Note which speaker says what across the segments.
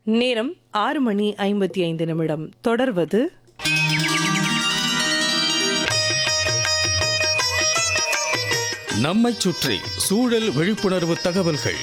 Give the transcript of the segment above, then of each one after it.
Speaker 1: நேரம் ஆறு மணி ஐம்பத்தி ஐந்து நிமிடம் தொடர்வது
Speaker 2: நம்மைச் சுற்றி சூழல் விழிப்புணர்வு தகவல்கள்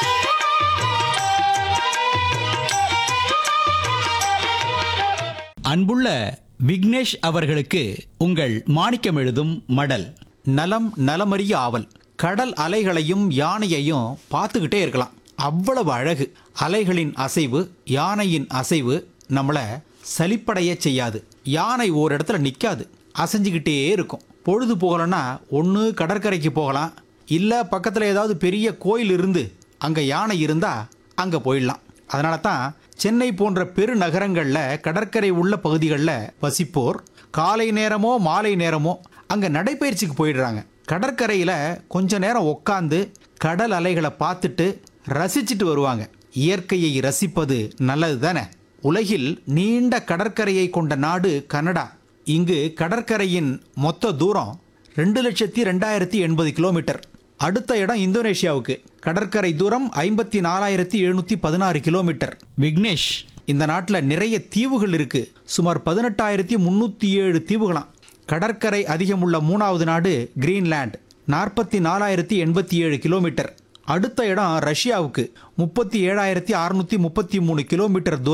Speaker 3: அன்புள்ள விக்னேஷ் அவர்களுக்கு உங்கள் மாணிக்கம் எழுதும் மடல்
Speaker 4: நலம் நலமறிய ஆவல் கடல் அலைகளையும் யானையையும் பார்த்துக்கிட்டே இருக்கலாம் அவ்வளவு அழகு அலைகளின் அசைவு யானையின் அசைவு நம்மளை சலிப்படைய செய்யாது யானை ஒரு இடத்துல நிற்காது அசைஞ்சுக்கிட்டே இருக்கும் பொழுது போகலன்னா ஒன்று கடற்கரைக்கு போகலாம் இல்லை பக்கத்தில் ஏதாவது பெரிய கோயில் இருந்து அங்கே யானை இருந்தால் அங்கே போயிடலாம் அதனால தான் சென்னை போன்ற பெருநகரங்களில் கடற்கரை உள்ள பகுதிகளில் வசிப்போர் காலை நேரமோ மாலை நேரமோ அங்கே நடைப்பயிற்சிக்கு போயிடுறாங்க கடற்கரையில் கொஞ்ச நேரம் உட்காந்து கடல் அலைகளை பார்த்துட்டு ரசிச்சுட்டு வருவாங்க இயற்கையை ரசிப்பது நல்லது தானே உலகில் நீண்ட கடற்கரையை கொண்ட நாடு கனடா இங்கு கடற்கரையின் மொத்த தூரம் ரெண்டு லட்சத்தி ரெண்டாயிரத்தி எண்பது கிலோமீட்டர் அடுத்த இடம் இந்தோனேஷியாவுக்கு கடற்கரை தூரம் ஐம்பத்தி நாலாயிரத்தி எழுநூற்றி பதினாறு கிலோமீட்டர்
Speaker 3: விக்னேஷ்
Speaker 4: இந்த நாட்டில் நிறைய தீவுகள் இருக்கு சுமார் பதினெட்டாயிரத்தி முந்நூற்றி ஏழு தீவுகளாம் கடற்கரை அதிகமுள்ள மூணாவது நாடு கிரீன்லாண்ட் நாற்பத்தி நாலாயிரத்தி எண்பத்தி ஏழு கிலோமீட்டர் அடுத்த இடம் ரஷ்யாவுக்கு முப்பத்தி ஏழாயிரத்தி அறுநூத்தி முப்பத்தி மூணு கிலோமீட்டர் தூரம்